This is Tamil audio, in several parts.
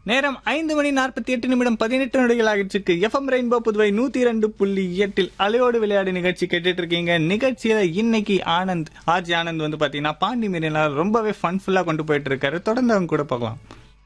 நேரம் ஐந்து மணி நாற்பத்தி எட்டு நிமிடம் பதினெட்டு நொடிகள் ஆகிட்டு எஃப்எம் ரெயின்போ புதுவை நூத்தி இரண்டு புள்ளி எட்டில் அலையோடு விளையாடு நிகழ்ச்சி கேட்டுட்டு இருக்கீங்க நிகழ்ச்சியில இன்னைக்கு ஆனந்த் ஆர்ஜி ஆனந்த் வந்து பாத்தீங்கன்னா பாண்டி மீனா ரொம்பவே ஃபன்ஃபுல்லா கொண்டு போயிட்டு இருக்காரு தொடர்ந்து அவங்க கூட பார்க்கலாம்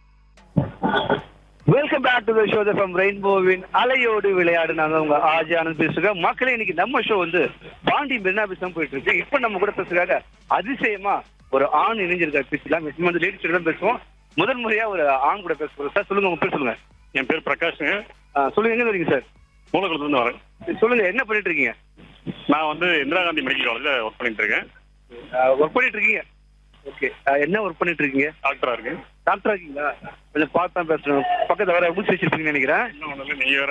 welcome back to the show from ரெயின்போவின் அலையோடு விளையாடு நாங்க உங்க ஆஜி ஆனந்த் பேசுகிறோம் மக்களே இன்னைக்கு நம்ம ஷோ வந்து பாண்டி மெரினா பீச் தான் போயிட்டு இருக்கு இப்ப நம்ம கூட பேசுறாங்க அதிசயமா ஒரு ஆண் இணைஞ்சிருக்காரு பேசலாம் நம்ம வந்து லேடிஸ் தான் பேசுவோம் முதல் முறையா ஒரு ஆண் கூட பேச போறோம் சார் சொல்லுங்க உங்க பேர் சொல்லுங்க என் பேர் பிரகாஷ்ங்க ஆ, சொல்லுங்க எங்க வரீங்க சார் மூலக்குளத்துலேருந்து வரேன் சொல்லுங்க என்ன பண்ணிட்டு இருக்கீங்க நான் வந்து இந்திரா காந்தி மெடிக்கல் காலேஜில் ஒர்க் பண்ணிட்டு இருக்கேன் ஒர்க் பண்ணிட்டு இருக்கீங்க ஓகே என்ன ஒர்க் பண்ணிட்டு இருக்கீங்க டாக்டராக இருக்கேன் டாக்டரா இருக்கீங்களா கொஞ்சம் பார்த்து தான் பேசணும் பக்கத்துல வேற ஊசி வச்சிருப்பீங்கன்னு நினைக்கிறேன் இன்னும் ஒன்றும் இல்லை நீங்கள் வேற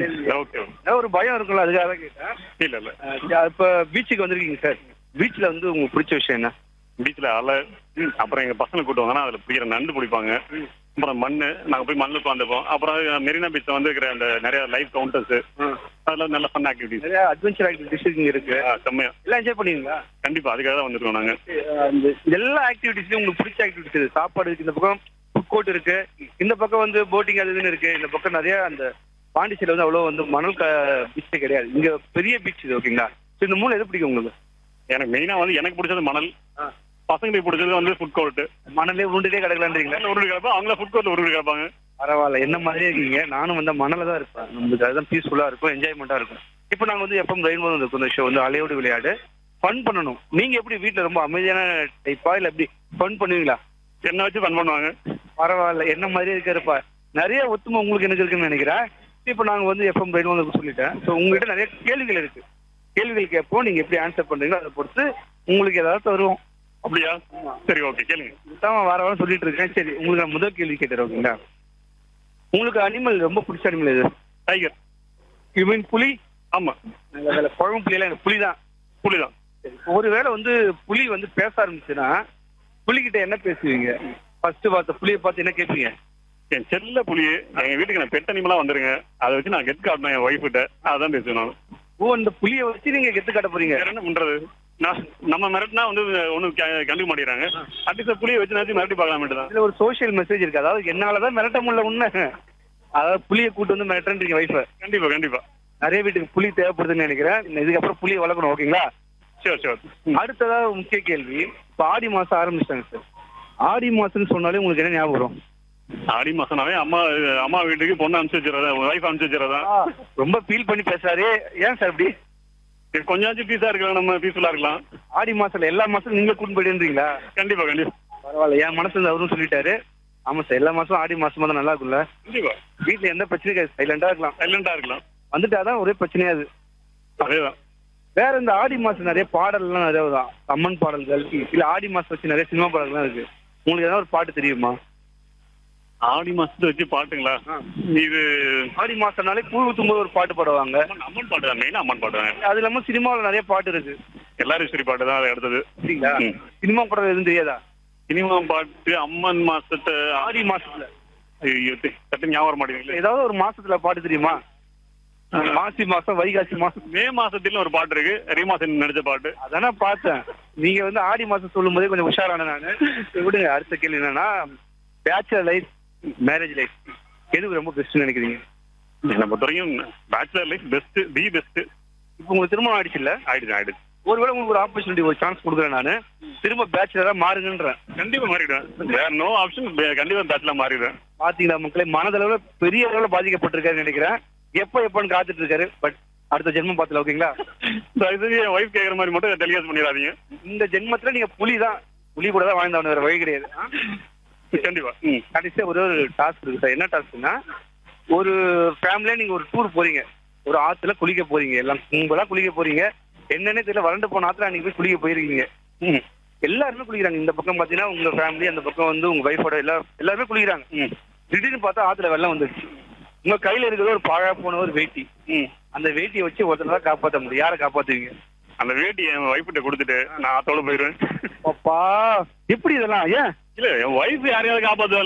ஓகே ஏதாவது ஒரு பயம் இருக்கும்ல அதுக்காக தான் கேட்டேன் இல்லை இல்லை அஹ் இப்ப பீச்சுக்கு வந்திருக்கீங்க சார் பீச்ல வந்து உங்களுக்கு பிடிச்ச விஷயம் என்ன பீச்சில் அலை அப்புறம் எங்கள் பசங்களை கூட்டு வந்தோன்னா அதில் பிடிக்கிற நண்டு பிடிப்பாங்க அப்புறம் மண் நாங்கள் போய் மண்ணில் உட்காந்துப்போம் அப்புறம் மெரினா பீச்சில் வந்து இருக்கிற அந்த நிறைய லைவ் கவுண்டர்ஸ் அதெல்லாம் நல்ல ஃபன் ஆக்டிவிட்டிஸ் நிறைய அட்வென்ச்சர் ஆக்டிவிட்டிஸ் இங்க இருக்கு செம்மையா எல்லாம் என்ஜாய் பண்ணுவீங்களா கண்டிப்பாக அதுக்காக தான் வந்திருக்கோம் நாங்கள் அஹ் இந்த எல்லா ஆக்டிவிட்டிஸ்லயும் உங்களுக்கு பிடிச்ச ஆக்டிவிட்டிஸ் சாப்பாடு இருக்கு இந்த பக்கம் ஃபுட் கோர்ட் இருக்கு இந்த பக்கம் வந்து போட்டிங் அது இதுன்னு இருக்கு இந்த பக்கம் நிறைய அந்த பாண்டிச்சேரியில வந்து அவ்வளவு வந்து மணல் பீச்சே கிடையாது இங்க பெரிய பீச் இது ஓகேங்களா So இந்த மூணு எது பிடிக்கும் உங்களுக்கு எனக்கு மெயினாக வந்து எனக்கு பிடிச்சது மணல் பசங்களுக்கு பிடிச்சது வந்து ஃபுட் கோர்ட்டு மணலே உருண்டுட்டே கிடக்கலான்றீங்களா உருண்டு கிடப்பா அவங்கள ஃபுட் கோர்ட்டில் உருண்டு கிடப்பாங்க பரவாயில்ல என்ன மாதிரியே இருக்கீங்க நானும் வந்து மணல தான் இருப்பேன் நம்மளுக்கு அதுதான் பீஸ்ஃபுல்லா இருக்கும் என்ஜாய்மெண்டா இருக்கும் இப்போ நாங்க வந்து எப்பவும் ரெயின்போ இருக்கும் இந்த ஷோ வந்து அலையோடு விளையாடு ஃபன் பண்ணணும் நீங்க எப்படி வீட்ல ரொம்ப அமைதியான டைப்பா இல்ல எப்படி ஃபன் பண்ணுவீங்களா என்ன வச்சு ஃபன் பண்ணுவாங்க பரவாயில்ல என்ன மாதிரியே இருக்காருப்பா நிறைய ஒத்துமை உங்களுக்கு எனக்கு இருக்குன்னு நினைக்கிறேன் இப்போ நாங்க வந்து எப்பவும் ரெயின்போ வந்து சொல்லிட்டேன் ஸோ உங்ககிட்ட நிறைய கேள்விகள் இருக்கு கேள்விகள் கேட்போம் நீங்க எப்படி ஆன்சர் பண்றீங்களோ அதை பொறுத்து உங்களுக்கு ஏதாவது தருவோம் அப்படியா சரி ஓகே கேளுங்க தான் வார வாரம் சொல்லிட்டு இருக்கேன் சரி உங்களுக்கு நான் முதல் கேள்வி கேட்டுறேன் ஓகேங்களா உங்களுக்கு அனிமல் ரொம்ப பிடிச்ச அனிமல் எது டைகர் யூ மீன் புலி ஆமாம் நல்ல வேலை குழம்பு புலியெல்லாம் எனக்கு புலி தான் புலி தான் ஒருவேளை வந்து புலி வந்து பேச ஆரம்பிச்சுன்னா புலிகிட்ட என்ன பேசுவீங்க ஃபர்ஸ்ட் பார்த்த புலியை பார்த்து என்ன கேட்பீங்க என் செல்ல புலியே எங்க வீட்டுக்கு நான் பெட் அனிமலா வந்துருங்க அதை வச்சு நான் கெட் காட்டணும் என் ஒய்ஃப் கிட்ட அதான் பேசுவேன் நான் ஓ அந்த புலியை வச்சு நீங்க கெத்து காட்ட போறீங்க வேற என்ன பண்றது நான் நம்ம மிரட்டினா வந்து ஒன்றும் கண்டுக்க மாட்டேங்கிறாங்க அட்லீஸ்ட் புலியை வச்சு நான் மிரட்டி பார்க்கலாம் தான் இதுல ஒரு சோஷியல் மெசேஜ் இருக்கு அதாவது என்னாலதான் மிரட்ட முடியல உண்மை அதாவது புலியை கூட்டு வந்து மிரட்டுறீங்க வைஃப கண்டிப்பா கண்டிப்பா நிறைய வீட்டுக்கு புலி தேவைப்படுதுன்னு நினைக்கிறேன் இதுக்கப்புறம் புலியை வளர்க்கணும் ஓகேங்களா ஷோர் ஷோர் அடுத்ததா முக்கிய கேள்வி இப்ப ஆடி மாசம் ஆரம்பிச்சிட்டாங்க சார் ஆடி மாசம்னு சொன்னாலே உங்களுக்கு என்ன ஞாபகம் வரும் ஆடி மாசம்னாவே அம்மா அம்மா வீட்டுக்கு பொண்ணு அனுப்பிச்சு வச்சுறதா ஒய்ஃப் அனுப்பிச்சு வச்சுறதா ரொம்ப ஃபீல் பண்ணி பேசுறாரு ஏன் சார் அப்படி கொஞ்சமாச்சும் பீஸா இருக்கலாம் நம்ம பீஸ்ஃபுல்லா இருக்கலாம் ஆடி மாசத்துல எல்லா மாசம் நீங்க கூட்டு போயிடுன்றீங்களா கண்டிப்பா கண்டிப்பா பரவாயில்ல என் மனசுல இருந்து அவரும் சொல்லிட்டாரு ஆமா சார் எல்லா மாசம் ஆடி மாசமா தான் நல்லா இருக்கும்ல கண்டிப்பா வீட்டுல எந்த பிரச்சனையும் இருக்காது சைலண்டா இருக்கலாம் சைலண்டா இருக்கலாம் வந்துட்டாதான் ஒரே பிரச்சனையா அது அதேதான் வேற இந்த ஆடி மாசம் நிறைய பாடல்லாம் நிறைய வரும் அம்மன் பாடல்கள் இல்ல ஆடி மாசம் வச்சு நிறைய சினிமா பாடல்கள்லாம் இருக்கு உங்களுக்கு ஏதாவது ஒரு பாட்டு தெரியுமா ஆடி மாசத்தை வச்சு பாட்டுங்களா இது ஆடி மாசம்னாலே கூழ் ஊத்தும் போது ஒரு பாட்டு பாடுவாங்க அம்மன் அம்மன் பாட்டு தான் மெயினா அம்மன் பாட்டு தான் அது இல்லாம சினிமாவில் நிறைய பாட்டு இருக்கு எல்லாரும் சரி பாட்டு தான் அது அடுத்தது சரிங்களா ம். சினிமா படம் எதுவும் தெரியாதா சினிமா பாட்டு அம்மன் மாசத்தை ஆடி மாசத்துல ஐயோ, சட்டு ஞாபகம் வர மாட்டேங்குது ஏதாவது ஒரு மாசத்துல பாட்டு தெரியுமா மாசி மாசம் வைகாசி மாசம் மே மாசத்துல ஒரு பாட்டு இருக்கு ரீமாசன் நடிச்ச பாட்டு அதானே பார்த்தேன் நீங்க வந்து ஆடி மாசம் சொல்லும் போதே கொஞ்சம் உஷாரான நானு சரி, விடுங்க அடுத்த கேள்வி என்னன்னா பேச்சுலர் லைஃப் மேரேஜ் லைஃப் எது ரொம்ப பெஸ்ட்னு நினைக்கிறீங்க என்னை பொறுத்த வரைக்கும் bachelor life best the best இப்போ உங்களுக்கு திருமணம் ஆயிடுச்சு இல்ல ஆயிடுச்சு ஆயிடுச்சு ஒருவேளை உங்களுக்கு ஒரு ஆப்பர்ச்சுனிட்டி ஒரு சான்ஸ் கொடுக்குறேன் நானு திரும்ப பேச்சுலரா மாறுங்கன்றேன் கண்டிப்பா மாறிடுவேன் வேற நோ ஆப்ஷன் கண்டிப்பா பேச்சுலர் மாறிடுவேன் பாத்தீங்களா மக்களே மனதளவுல பெரிய அளவுல பாதிக்கப்பட்டிருக்காருன்னு நினைக்கிறேன் எப்ப எப்பன்னு காத்துட்டு இருக்காரு பட் அடுத்த ஜென்மம் பார்த்துல ஓகேங்களா இது என் ஒய்ஃப் கேக்குற மாதிரி மட்டும் டெலிகாஸ்ட் பண்ணிடாதீங்க இந்த ஜென்மத்துல நீங்க புலி தான் புலி கூட தான் வாழ்ந்தவன வேற வழி கிடையாது ஆ? கண்டிப்பா ம் கடைசியா ஒரே ஒரு டாஸ்க் இருக்கு சார் என்ன டாஸ்க்னா ஒரு ஃபேமிலியா நீங்க ஒரு டூர் போறீங்க ஒரு ஆத்துல குளிக்க போறீங்க எல்லாம் கும்பலா குளிக்க போறீங்க என்னன்னே தெரியல வறண்டு போன ஆத்துல அன்னைக்கு போய் குளிக்க போயிருக்கீங்க ம் எல்லாருமே குளிக்கிறாங்க இந்த பக்கம் பாத்தீங்கன்னா உங்க ஃபேமிலி அந்த பக்கம் வந்து உங்க ஒய்ஃபோட எல்லா எல்லாருமே குளிக்கிறாங்க ம் திடீர்னு பார்த்தா ஆத்துல வெள்ளம் வந்துடுச்சு உங்க கையில இருக்கிற ஒரு பாழா போன ஒரு வேட்டி ம் அந்த வேட்டியை வச்சு ஒருத்தர் தான் காப்பாத்த முடியும் யாரை காப்பாத்துவீங்க அந்த வேட்டி என் ஒய்ஃப் கிட்ட கொடுத்துட்டு நான் ஆத்தோட போயிடுவேன் அப்பா எப்படி இதெல்லாம் ஏன் இல்ல என் ஒய்ஃப் யாரையாவது காப்பாத்து